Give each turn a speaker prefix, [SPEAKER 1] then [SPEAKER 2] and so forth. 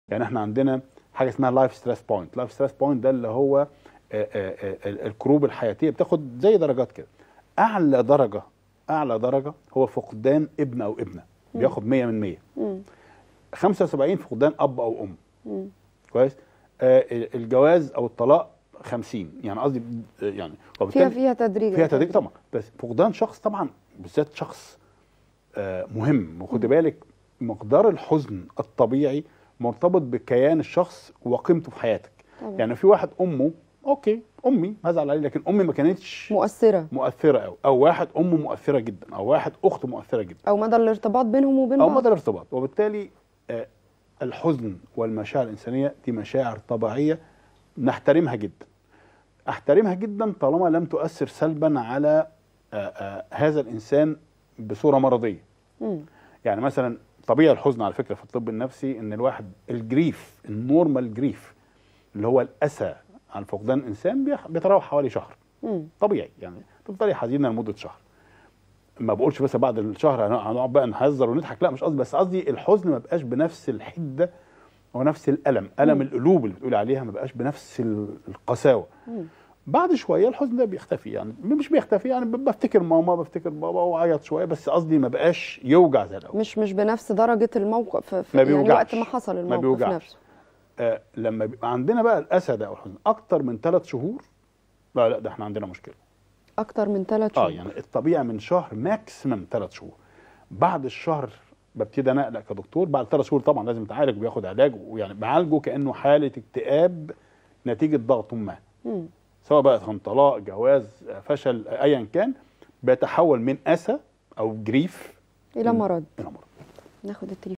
[SPEAKER 1] يعني احنا عندنا حاجه اسمها لايف ستريس بوينت لايف ستريس بوينت ده اللي هو آه، آه، آه، الكروب الحياتيه بتاخد زي درجات كده اعلى درجه اعلى درجه هو فقدان ابن او ابنه بياخد 100 من 100
[SPEAKER 2] مم.
[SPEAKER 1] 75 فقدان اب او ام
[SPEAKER 2] مم.
[SPEAKER 1] كويس آه، الجواز او الطلاق 50 يعني قصدي آه، يعني
[SPEAKER 2] فيها
[SPEAKER 1] وبالتالي
[SPEAKER 2] فيها تدريج
[SPEAKER 1] فيها تدريج طبعا بس فقدان شخص طبعا بالذات شخص آه، مهم وخد بالك مقدار الحزن الطبيعي مرتبط بكيان الشخص وقيمته في حياتك
[SPEAKER 2] طبعا.
[SPEAKER 1] يعني في واحد امه اوكي امي هزعل عليه لكن امي ما كانتش
[SPEAKER 2] مؤثره
[SPEAKER 1] مؤثره قوي او واحد امه مؤثره جدا او واحد اخته مؤثره جدا
[SPEAKER 2] او مدى الارتباط بينهم وبين
[SPEAKER 1] او
[SPEAKER 2] بعض
[SPEAKER 1] مدى الارتباط وبالتالي آه، الحزن والمشاعر الانسانيه دي مشاعر طبيعيه نحترمها جدا احترمها جدا طالما لم تؤثر سلبا على آه، آه، هذا الانسان بصوره مرضيه
[SPEAKER 2] مم.
[SPEAKER 1] يعني مثلا طبيعي الحزن على فكره في الطب النفسي ان الواحد الجريف النورمال جريف اللي هو الاسى عن فقدان انسان بيخ- بيتراوح حوالي شهر
[SPEAKER 2] مم.
[SPEAKER 1] طبيعي يعني تفضلي حزينه لمده شهر ما بقولش بس بعد الشهر هن- هنقعد بقى نهزر ونضحك لا مش قصدي بس قصدي الحزن ما بقاش بنفس الحده ونفس الالم الم
[SPEAKER 2] مم.
[SPEAKER 1] القلوب اللي بتقولي عليها ما بقاش بنفس ال- القساوه
[SPEAKER 2] مم.
[SPEAKER 1] بعد شويه الحزن ده بيختفي يعني مش بيختفي يعني ب- بفتكر ماما بفتكر بابا واعيط شويه بس قصدي ما بقاش يوجع زي الاول
[SPEAKER 2] مش مش بنفس درجه الموقف في
[SPEAKER 1] ما
[SPEAKER 2] يعني
[SPEAKER 1] بيوجعش.
[SPEAKER 2] وقت ما حصل الموقف
[SPEAKER 1] بيوجعش.
[SPEAKER 2] نفسه
[SPEAKER 1] آه لما بيبقى عندنا بقى الاسى ده او الحزن اكتر من ثلاث شهور لا لا ده احنا عندنا مشكله
[SPEAKER 2] اكتر من ثلاث
[SPEAKER 1] اه
[SPEAKER 2] شهور
[SPEAKER 1] يعني الطبيعي من شهر ماكسيمم ثلاث شهور بعد الشهر ببتدي انا اقلق كدكتور بعد ثلاث شهور طبعا لازم يتعالج وياخد علاج ويعني بعالجه كانه حاله اكتئاب نتيجه ضغط ما
[SPEAKER 2] مم.
[SPEAKER 1] سواء بقى كان طلاق جواز آه، فشل آه، ايا كان بيتحول من اسى او جريف
[SPEAKER 2] الى مرض
[SPEAKER 1] الى مرض
[SPEAKER 2] ناخد التليفون